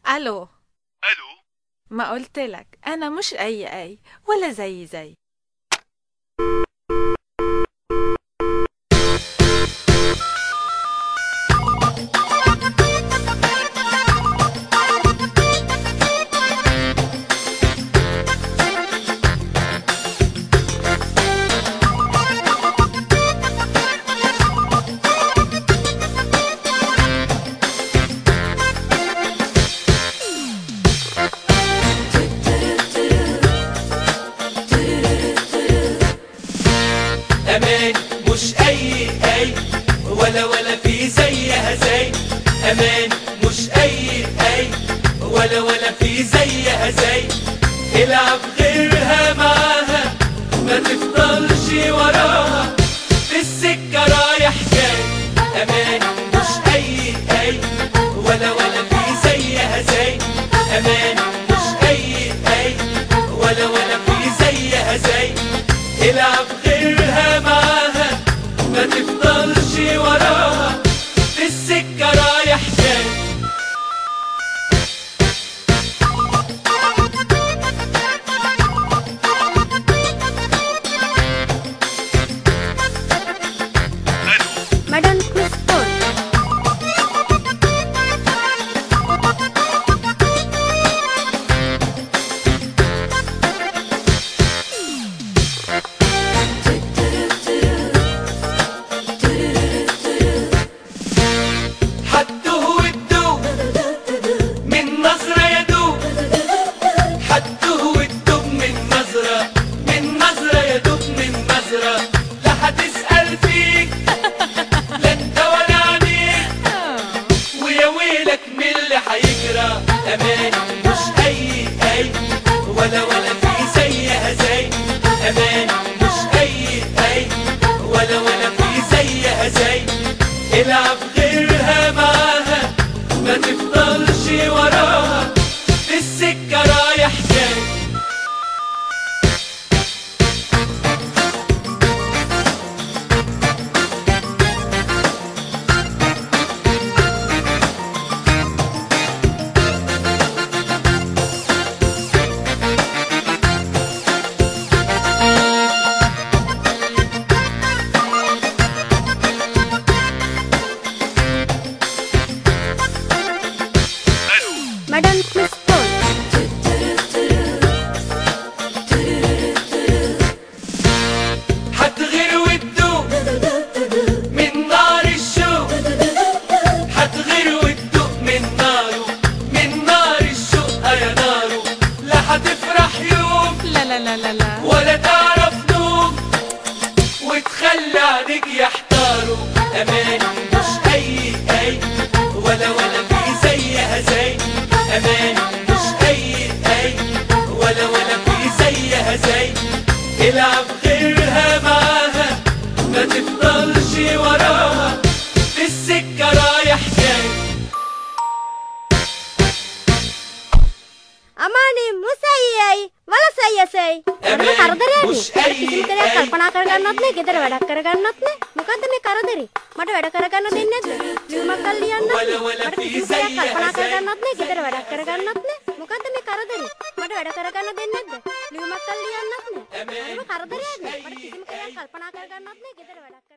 الو الو ما قلت لك انا مش اي اي ولا زي زي امان مش اي اي ولا ولا في زيها زي امان مش اي اي ولا ولا في زيها زي العب غيرها معاها ما تفضلش وراها في السكة رايح جاي امان مش اي اي ولا ولا في زيها زي امان مش اي اي ولا ولا في زيها زي العب غيرها معاها ما تفضلش وراها في السكة رايح جاي Madam Crystal. حده والدوب من نظرة يدوب حده والدوب من نظرة من نظرة يدوب من نظرة لا هتسأل فيك لا انت ولا عليك ويا ويلك من اللي هيجرى امان مش اي اي ولا ولا في زيها زي امان مش اي اي ولا ولا في زيها زي العب غيرها معاها ما تفضلش وراها في السكة رايح جاي Madam Crystal. هتغير وتدوب من نار الشوق هتغير وتدوب من ناره من نار الشوق يا ناره لا هتفرح يوم لا لا لا لا لا ولا تعرف نوم وتخلي عليك يحتاروا امان مش اي اي ولا ولا في زيها زي امان مش اي اي ولا ولا في زيها زي العب غيرها معاها ما تفضلش وراها في السكة رايح جاي අමානේ මුසයියයි වලසයියසයි ඇමේ, කරදරයන්නේ මුෂ්ඇයි, කිසිම කෙනෙක් ඇයි. කල්පනා කරගන්නත් නෑ ගෙදර වැඩක් කරගන්නත් නෑ මොකද්ද මේ කරදරේ මට වැඩ කරගන්න දෙන්නේ නැද්ද ලියුමක් කල් ලියන්න වල වල මට කිසිම පිසයි කෙනෙක් කල්පනා ඇසයි. කරගන්නත් නෑ ගෙදර වැඩක් කරගන්නත් නෑ මොකද්ද මේ කරදරේ මට වැඩ කරගන්න දෙන්නේ නැද්ද ලියුමක් කල් ලියන්නත් නෑ ඇමේ, මොකද කරදරයක්ද මට මුෂ්ඇයි, කිසිම කෙනෙක් කල්පනා කරගන්නත් නෑ ගෙදර වැඩක් කරගන්න